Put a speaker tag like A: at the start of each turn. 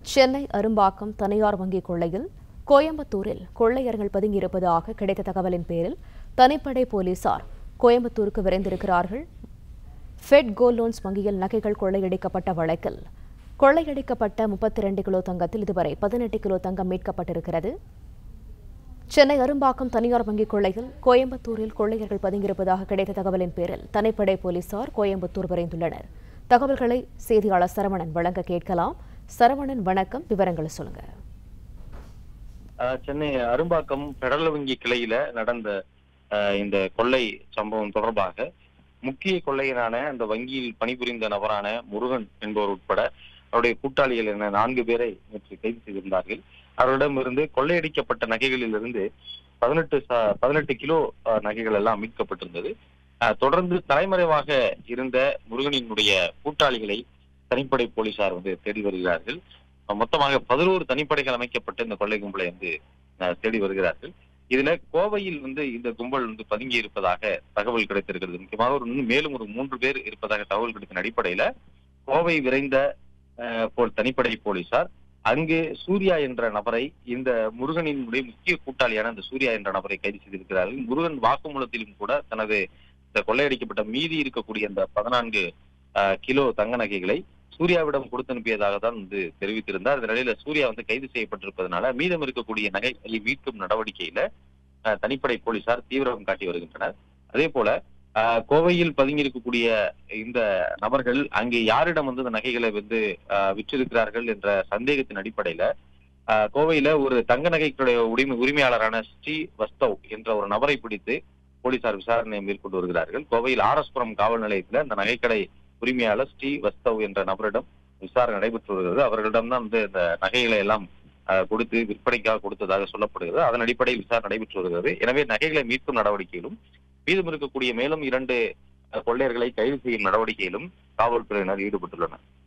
A: சென்னை அரும்பாக்கம் தனியார் வங்கி கொள்ளையில் கோயம்புத்தூரில் கொள்ளையர்கள் பதுங்கியிருப்பதாக கிடைத்த தகவலின் பேரில் தனிப்படை போலீசார் கோயம்புத்தூருக்கு விரைந்திருக்கிறார்கள் ஃபெட் கோல்ட் லோன்ஸ் வங்கியில் நகைகள் கொள்ளையடிக்கப்பட்ட வழக்கில் கொள்ளையடிக்கப்பட்ட முப்பத்தி ரெண்டு கிலோ தங்கத்தில் இதுவரை பதினெட்டு கிலோ தங்கம் மீட்கப்பட்டிருக்கிறது சென்னை அரும்பாக்கம் தனியார் வங்கி கொள்ளையில் கோயம்புத்தூரில் கொள்ளையர்கள் பதுங்கியிருப்பதாக கிடைத்த தகவலின் பேரில் தனிப்படை போலீசார் கோயம்புத்தூர் விரைந்துள்ளனர் தகவல்களை செய்தியாளர் சரவணன் வழங்க கேட்கலாம் சரவணன் வணக்கம் விவரங்களை சொல்லுங்க
B: அஹ் சென்னை அரும்பாக்கம் பெடரல் வங்கி கிளையில நடந்த அஹ், இந்த கொள்ளை சம்பவம் தொடர்பாக முக்கிய கொள்ளையரான அந்த வங்கியில் பணிபுரிந்த நபரான முருகன் என்பவர் உட்பட அவருடைய கூட்டாளிகள் என நான்கு பேரை நேற்று கைது செய்திருந்தார்கள் அவர்களிடமிருந்து கொள்ளையடிக்கப்பட்ட நகைகளிலிருந்து பதினெட்டு ச- பதினெட்டு கிலோ அஹ், நகைகள் எல்லாம் மீட்கப்பட்டிருந்தது அஹ், தொடர்ந்து தலைமறைவாக இருந்த முருகனினுடைய கூட்டாளிகளை தனிப்படை போலீசார் வந்து தேடி வருகிறார்கள் மொத்தமாக பதினோரு தனிப்படைகள் அமைக்கப்பட்டு இந்த கொள்ளை கும்பலை வந்து அஹ், தேடி வருகிறார்கள் இதுல கோவையில் வந்து இந்த கும்பல் வந்து பதுங்கி இருப்பதாக தகவல் கிடைத்திருக்கிறது முக்கியமாக ஒரு இன்னும் மேலும் ஒரு மூன்று பேர் இருப்பதாக தகவல் கிடைத்த அடிப்படையில கோவை விரைந்த அஹ், போல் தனிப்படை போலீசார் அங்கு சூர்யா என்ற நபரை இந்த முருகனினுடைய முக்கிய கூட்டாளியான இந்த சூர்யா என்ற நபரை கைது செய்திருக்கிறார்கள் முருகன் வாக்குமூலத்திலும் கூட தனது இந்த கொள்ளையடிக்கப்பட்ட மீதி இருக்கக்கூடிய அந்த பதினான்கு கிலோ தங்க நகைகளை சூர்யாவிடம் கொடுத்து அனுப்பியதாக தான் வந்து தெரிவித்திருந்தார் இந்த நிலையில சூர்யா வந்து கைது செய்யப்பட்டிருப்பதனால மீதம் இருக்கக்கூடிய நகைகளை மீட்கும் நடவடிக்கையில அஹ், தனிப்படை போலீசார் தீவிரம் காட்டி வருகின்றனர் அதே போல அஹ், கோவையில் பதுங்கி இருக்கக்கூடிய இந்த நபர்கள் அங்கே யாரிடம் வந்து இந்த நகைகளை வந்து அஹ், விற்றிருக்கிறார்கள் என்ற சந்தேகத்தின் அடிப்படையில அஹ், கோவையில ஒரு தங்க நகைகளுடைய உரிமை உரிமையாளரான ஸ்ரீ வஸ்தவ் என்ற ஒரு நபரை பிடித்து போலீசார் விசாரணை மேற்கொண்டு வருகிறார்கள் கோவையில் ஆர்எஸ்புரம் காவல் நிலையத்துல இந்த நகைக்கடை உரிமையாளர் ஸ்ரீ வஸ்தவ் என்ற நபரிடம் விசாரணை நடைபெற்று வருகிறது அவர்களிடம் தான் வந்து இந்த நகைகளை எல்லாம் அஹ், கொடுத்து விற்பனைக்காக கொடுத்ததாக சொல்லப்படுகிறது அதன் அடிப்படையில் விசாரணை நடைபெற்று வருகிறது எனவே நகைகளை மீட்கும் நடவடிக்கையிலும் மீதம் இருக்கக்கூடிய மேலும் இரண்டு அஹ், கொள்ளையர்களை கைது செய்யும் நடவடிக்கையிலும் காவல்துறையினர் ஈடுபட்டுள்ளனர்